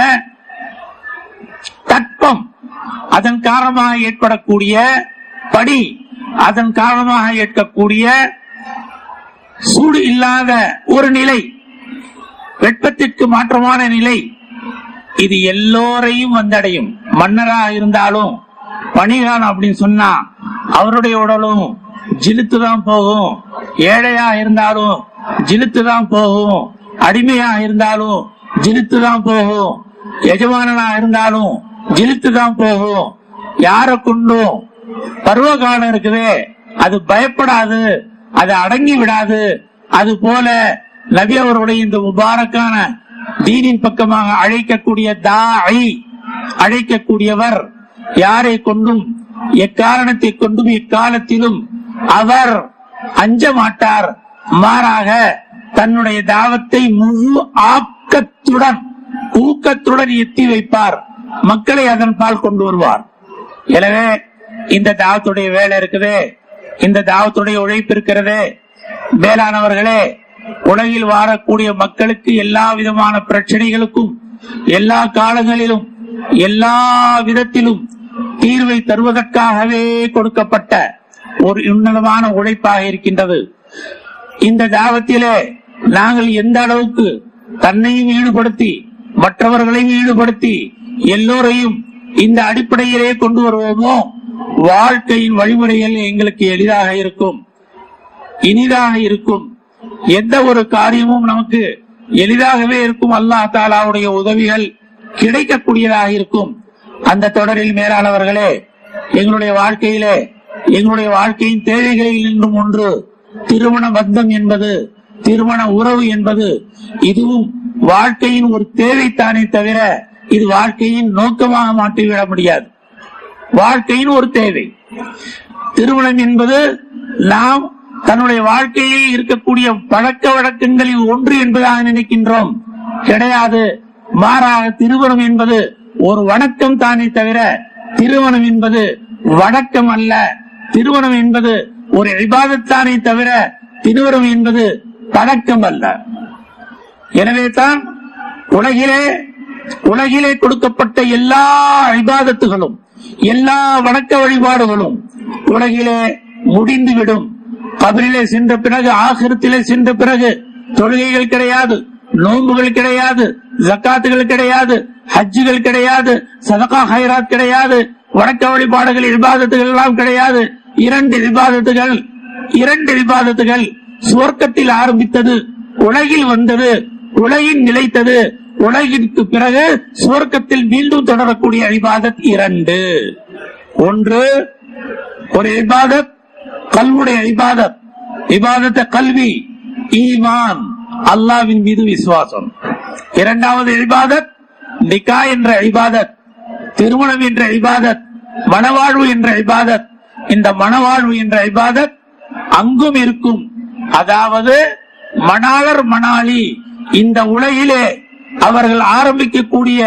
தட்பம் அதன் காரணமாக ஏற்படக்கூடிய படி அதன் காரணமாக ஏற்கக்கூடிய சூடு இல்லாத ஒரு நிலை வெப்பத்திற்கு மாற்றமான நிலை இது எல்லோரையும் வந்தடையும் மன்னராக இருந்தாலும் பணிகாலம் அப்படின்னு சொன்னா அவருடைய உடலும் ஜிலுத்து தான் போகும் ஏழையா இருந்தாலும் ஜிலுத்து தான் போகும் அடிமையா இருந்தாலும் ஜிலுத்து தான் போகும் எஜமானனா இருந்தாலும் ஜிலுத்து தான் போகும் யாரை கொண்டும் பருவகாலம் இருக்குதே அது பயப்படாது அது அடங்கி விடாது அது போல நபி அவருடைய இந்த முபாரக்கான தீனின் பக்கமாக அழைக்கக்கூடிய தாய் அழைக்கக்கூடியவர் யாரை கொண்டும் எக்காரணத்தை கொண்டும் எக்காலத்திலும் அவர் அஞ்ச மாட்டார் மாறாக தன்னுடைய தாவத்தை முழு ஆக்கத்துடன் ஊக்கத்துடன் எத்தி வைப்பார் மக்களை அதன் பால் கொண்டு வருவார் எனவே இந்த தாவத்துடைய வேலை இருக்குது இந்த தாவத்துடைய உழைப்பு இருக்கிறது மேலானவர்களே உலகில் வாழக்கூடிய மக்களுக்கு எல்லா விதமான பிரச்சனைகளுக்கும் எல்லா காலங்களிலும் எல்லா விதத்திலும் தீர்வை தருவதற்காகவே கொடுக்கப்பட்ட ஒரு உன்னதமான உழைப்பாக இருக்கின்றது இந்த தாவத்திலே நாங்கள் எந்த அளவுக்கு தன்னையும் ஈடுபடுத்தி மற்றவர்களையும் ஈடுபடுத்தி எல்லோரையும் இந்த அடிப்படையிலே கொண்டு வருவோமோ வாழ்க்கையின் வழிமுறைகள் எங்களுக்கு எளிதாக இருக்கும் இனிதாக இருக்கும் எந்த ஒரு காரியமும் நமக்கு எளிதாகவே இருக்கும் அல்லாஹ் தாலாவுடைய உதவிகள் கிடைக்கக்கூடியதாக இருக்கும் அந்த தொடரில் மேலானவர்களே எங்களுடைய வாழ்க்கையிலே எங்களுடைய வாழ்க்கையின் தேவைகளில் நின்றும் ஒன்று திருமண பந்தம் என்பது திருமண உறவு என்பது இதுவும் வாழ்க்கையின் ஒரு தேவைத்தானே தவிர இது வாழ்க்கையின் நோக்கமாக மாற்றிவிட முடியாது வாழ்க்கையின் ஒரு தேவை திருமணம் என்பது நாம் தன்னுடைய வாழ்க்கையில் இருக்கக்கூடிய பழக்க வழக்கங்களில் ஒன்று என்பதாக நினைக்கின்றோம் கிடையாது மாறாக திருமணம் என்பது ஒரு வணக்கம் தானே தவிர திருமணம் என்பது வணக்கம் அல்ல திருமணம் என்பது ஒரு இபாதத்தானே தவிர திருமணம் என்பது பழக்கம் அல்ல எனவே தான் உலகிலே உலகிலே கொடுக்கப்பட்ட எல்லா இபாதத்துகளும் எல்லா வணக்க வழிபாடுகளும் உலகிலே முடிந்துவிடும் கபரிலே சென்ற பிறகு ஆகிரத்திலே சென்ற பிறகு தொழுகைகள் கிடையாது நோன்புகள் கிடையாது ஜக்காத்துகள் கிடையாது ஹஜ்ஜுகள் கிடையாது சதகா ஹைராத் கிடையாது வணக்க வழிபாடுகள் இபாதத்துகள் எல்லாம் கிடையாது இரண்டு இபாதத்துகள் இரண்டு இபாதத்துகள் சுவர்க்கத்தில் ஆரம்பித்தது உலகில் வந்தது உலகில் நிலைத்தது உலகிற்கு பிறகு சுவர்க்கத்தில் மீண்டும் தொடரக்கூடிய இபாதத் இரண்டு ஒன்று ஒரு இபாதத் கல்வுடைய இபாதத் இபாதத்த கல்வி ஈமான் அல்லாவின் மீது விசுவாசம் இரண்டாவது இபாதத் நிகா என்ற இபாதத் திருமணம் என்ற இபாதத் மனவாழ்வு என்ற இபாதத் இந்த மனவாழ்வு என்ற இபாதத் அங்கும் இருக்கும் அதாவது மணாளர் மணாளி இந்த உலகிலே அவர்கள் ஆரம்பிக்கக்கூடிய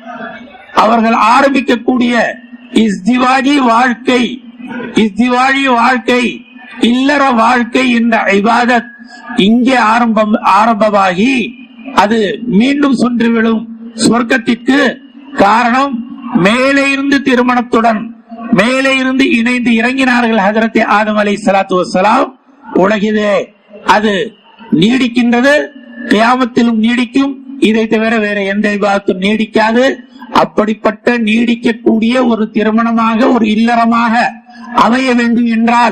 அவர்கள் ஆரம்பிக்கக்கூடிய இஸ்திவாஜி வாழ்க்கை இஸ்திவாஜி வாழ்க்கை இல்லற வாழ்க்கை என்ற இபாதத் இங்கே ஆரம்பம் ஆரம்பமாகி அது மீண்டும் சென்று விடும் சொர்க்கத்திற்கு காரணம் மேலே இருந்து திருமணத்துடன் மேலே இருந்து இணைந்து இறங்கினார்கள் ஹதரத் ஆதம் அலை சலாத்து வசலாம் உலகிலே அது நீடிக்கின்றது கியாமத்திலும் நீடிக்கும் இதை தவிர வேற எந்த விவாதத்தும் நீடிக்காது அப்படிப்பட்ட நீடிக்கக்கூடிய ஒரு திருமணமாக ஒரு இல்லறமாக அமைய வேண்டும் என்றால்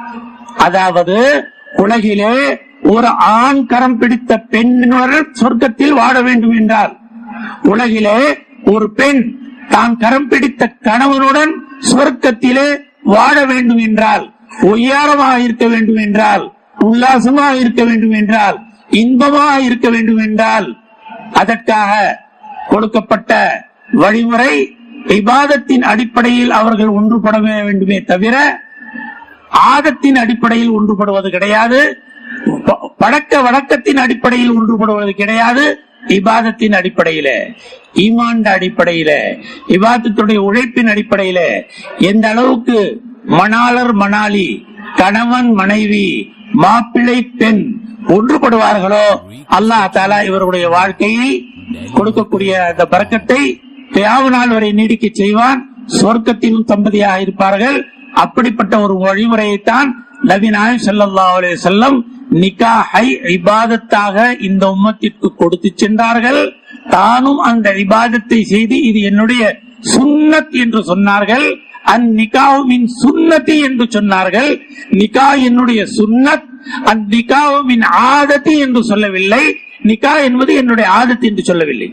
அதாவது உலகிலே ஒரு ஆண் கரம் பிடித்த பெண்ணினர் சொர்க்கத்தில் வாழ வேண்டும் என்றால் உலகிலே ஒரு பெண் தான் கரம் பிடித்த கணவனுடன் சொர்க்கத்திலே வாழ வேண்டும் என்றால் ஒய்யாரமாக இருக்க வேண்டும் என்றால் உல்லாசமாக இருக்க வேண்டும் என்றால் இன்பமாக இருக்க வேண்டும் என்றால் அதற்காக கொடுக்கப்பட்ட வழிமுறை விவாதத்தின் அடிப்படையில் அவர்கள் ஒன்றுபட வேண்டுமே தவிர ஆதத்தின் அடிப்படையில் ஒன்றுபடுவது கிடையாது ப- பழக்க வழக்கத்தின் அடிப்படையில் ஒன்றுபடுவது கிடையாது இபாதத்தின் அடிப்படையில ஈமாண்ட அடிப்படையில இபாதத்துடைய உழைப்பின் அடிப்படையில எந்த அளவுக்கு மணாளர் மணாலி கணவன் மனைவி மாப்பிள்ளை பெண் ஒன்றுபடுவார்களோ அல்லாஹ் தாலா இவருடைய வாழ்க்கையை கொடுக்கக்கூடிய அந்த பறக்கத்தை தியாவு நாள் வரை நீடிக்க செய்வான் சொர்க்கத்திலும் தம்பதியாக இருப்பார்கள் அப்படிப்பட்ட ஒரு வழிமுறையைத்தான் நபி நாயம் ஸல்லல்லாஹு அலைஹி வஸல்லம் நிக்காஹை இபாதத்தாக இந்த உம்மத்திற்கு கொடுத்து சென்றார்கள் தானும் அந்த இபாதத்தை செய்து இது என்னுடைய சுன்னத் என்று சொன்னார்கள் அந்நிகாவுமின் சுன்னதி என்று சொன்னார்கள் நிகா என்னுடைய சுன்னத் அந்நிகாவுமின் ஆதத்தி என்று சொல்லவில்லை நிகா என்பது என்னுடைய ஆதத்து என்று சொல்லவில்லை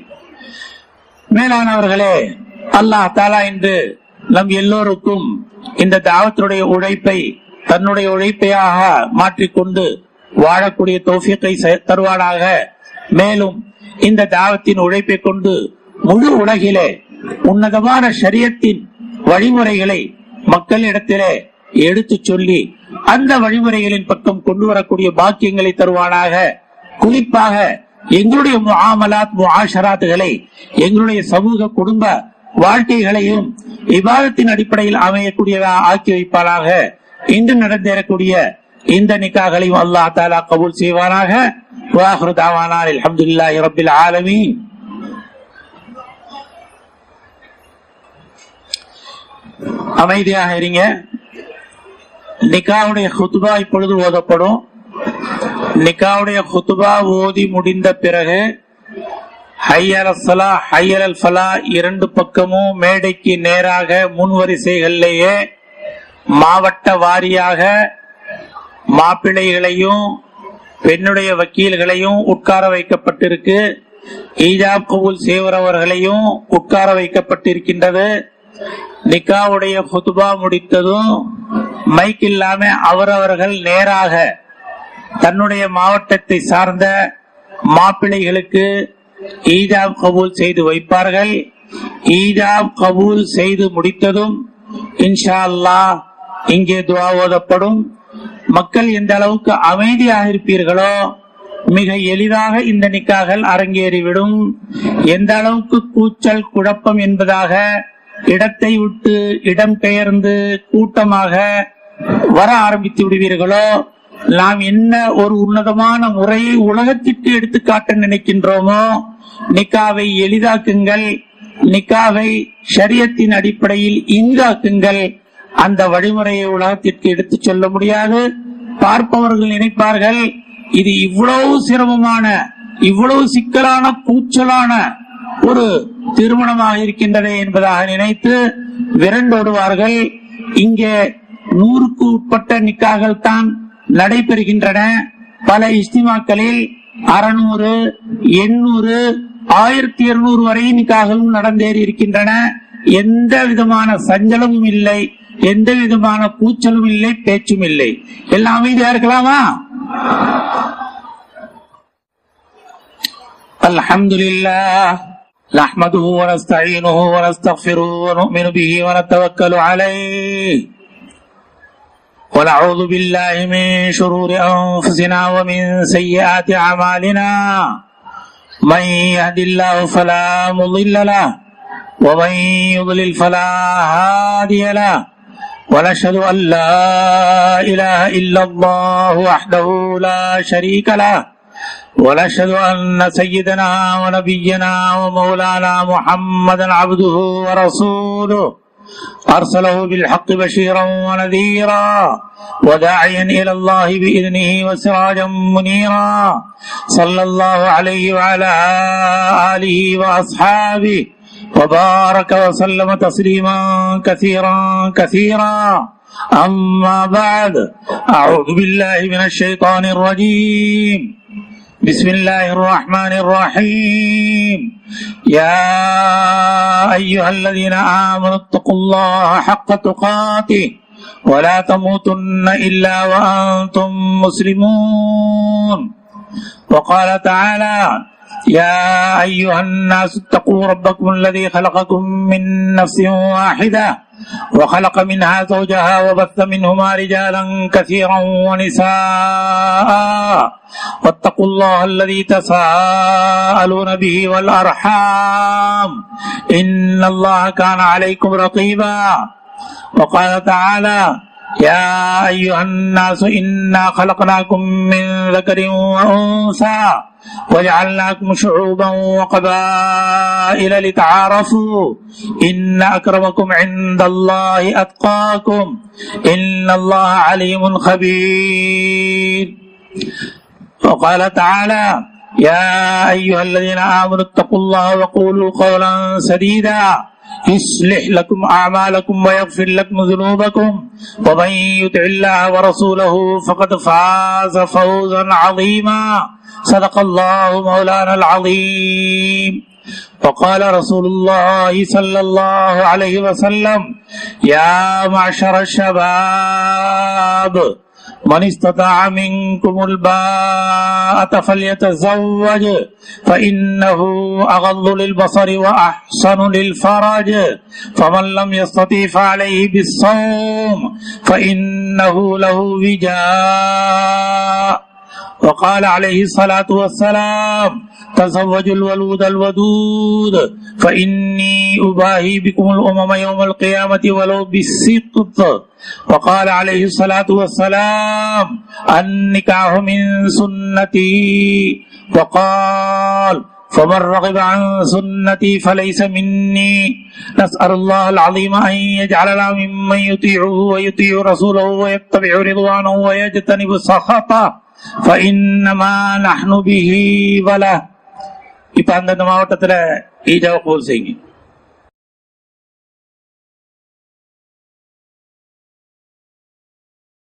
மேலானவர்களே அல்லாஹ் தாலா இன்று நம் எல்லோருக்கும் இந்த தாவத்துடைய உழைப்பை தன்னுடைய உழைப்பையாக மாற்றிக்கொண்டு வாழக்கூடிய தௌஃபீக்கை செ- தருவானாக மேலும் இந்த தாவத்தின் உழைப்பை கொண்டு முழு உலகிலே உன்னதமான ஷரியத்தின் வழிமுறைகளை மக்களிடத்திலே எடுத்துச் சொல்லி அந்த வழிமுறைகளின் பக்கம் கொண்டு வரக்கூடிய பாக்கியங்களை தருவானாக குறிப்பாக எங்களுடைய முஆமலாத் முஆஷராத்துகளை எங்களுடைய சமூக குடும்ப வாழ்க்கைகளையும் விவாதத்தின் அடிப்படையில் அமையக்கூடியதாக ஆக்கி வைப்பானாக இன்று நடந்தேறக்கூடிய இந்த நிக்காகளையும் அல்லாஹ் தாலா கபூல் செய்வானாக வாஹ்ரு தாவானா அல்ஹம்துலில்லாஹி ரப்பில் ஆலமீன் அமைதியாக இருங்க நிக்காவுடைய குத்துபா இப்பொழுது ஓதப்படும் நிக்காவுடைய குத்துபா ஓதி முடிந்த பிறகு ஹையல் ஃபலா ஹையல் ஃபலா இரண்டு பக்கமும் மேடைக்கு நேராக முன் வரிசைகளிலேயே மாவட்ட வாரியாக மாப்பிள்ளைகளையும் பெண்ணுடைய வக்கீல்களையும் உட்கார வைக்கப்பட்டிருக்கு ஈஜாப் கபூல் செய்வரவர்களையும் உட்கார வைக்கப்பட்டிருக்கின்றது நிக்காவுடைய ஹுதுபா முடித்ததும் மைக் இல்லாம அவரவர்கள் நேராக தன்னுடைய மாவட்டத்தை சார்ந்த மாப்பிள்ளைகளுக்கு ஈஜாப் கபூல் செய்து வைப்பார்கள் ஈஜாப் கபூல் செய்து முடித்ததும் இன்ஷா அல்லாஹ் இங்கே துவா ஓதப்படும் மக்கள் எந்த அளவுக்கு அமைதியாக இருப்பீர்களோ மிக எளிதாக இந்த நிக்காகள் அரங்கேறிவிடும் எந்த அளவுக்கு கூச்சல் குழப்பம் என்பதாக இடத்தை விட்டு இடம் பெயர்ந்து கூட்டமாக வர ஆரம்பித்து விடுவீர்களோ நாம் என்ன ஒரு உன்னதமான முறையை உலகத்திற்கு எடுத்துக்காட்ட நினைக்கின்றோமோ நிக்காவை எளிதாக்குங்கள் நிக்காவை ஷரியத்தின் அடிப்படையில் இனிதாக்குங்கள் அந்த வழிமுறையை உலகத்திற்கு எடுத்துச் சொல்ல முடியாது பார்ப்பவர்கள் நினைப்பார்கள் இது இவ்வளவு சிரமமான இவ்வளவு சிக்கலான கூச்சலான ஒரு திருமணமாக இருக்கின்றதே என்பதாக நினைத்து விரண்டோடுவார்கள் இங்கே நூறுக்கு உட்பட்ட நிக்காகள் தான் நடைபெறுகின்றன பல இஸ்திமாக்களில் அறுநூறு எண்ணூறு ஆயிரத்தி இருநூறு வரை நிக்காகளும் நடந்தேறி இருக்கின்றன எந்த விதமான சஞ்சலமும் இல்லை எந்த விதமான கூச்சலும் இல்லை பேச்சும் இல்லை எல்லாம் அமைதியா இருக்கலாமா الحمد لله نحمده ونستعينه ونستغفره ونؤمن به ونتوكل عليه ونعوذ بالله من شرور أنفسنا ومن سيئات أعمالنا من يهد الله فلا مضل له ومن يضلل فلا هادي له ونشهد أن لا إله إلا الله وحده لا شريك له ونشهد أن سيدنا ونبينا ومولانا محمدا عبده ورسوله أرسله بالحق بشيرا ونذيرا وداعيا إلى الله بإذنه وسراجا منيرا صلى الله عليه وعلى آله وأصحابه وبارك وسلم تسليما كثيرا كثيرا أما بعد أعوذ بالله من الشيطان الرجيم بسم الله الرحمن الرحيم يا أيها الذين آمنوا اتقوا الله حق تقاته ولا تموتن إلا وأنتم مسلمون وقال تعالى يا أيها الناس اتقوا ربكم الذي خلقكم من نفس واحدة وخلق منها زوجها وبث منهما رجالا كثيرا ونساء واتقوا الله الذي تساءلون به والأرحام إن الله كان عليكم رقيبا وقال تعالى يا أيها الناس إنا خلقناكم من ذكر وأنثى وجعلناكم شعوبا وقبائل لتعارفوا إن أكرمكم عند الله أتقاكم إن الله عليم خبير وقال تعالى يا أيها الذين آمنوا اتقوا الله وقولوا قولا سديدا يصلح لكم أعمالكم ويغفر لكم ذنوبكم ومن يطع الله ورسوله فقد فاز فوزا عظيما صدق الله مولانا العظيم وقال رسول الله صلى الله عليه وسلم يا معشر الشباب من استطاع منكم الباءة فليتزوج فإنه أغض للبصر وأحسن للفرج فمن لم يستطيع فعليه بالصوم فإنه له وجاء وقال عليه الصلاة والسلام تزوجوا الولود الودود فإني أباهي بكم الأمم يوم القيامة ولو بالسقط وقال عليه الصلاة والسلام النكاح من سنتي وقال فمن رغب عن سنتي فليس مني نسأل الله العظيم أن يجعلنا ممن يطيعه ويطيع رسوله ويتبع رضوانه ويجتنب سخطه فإنما نحن به وله இப்ப அந்தந்த மாவட்டத்துல ஈஜாவை கோல் செய்யுங்க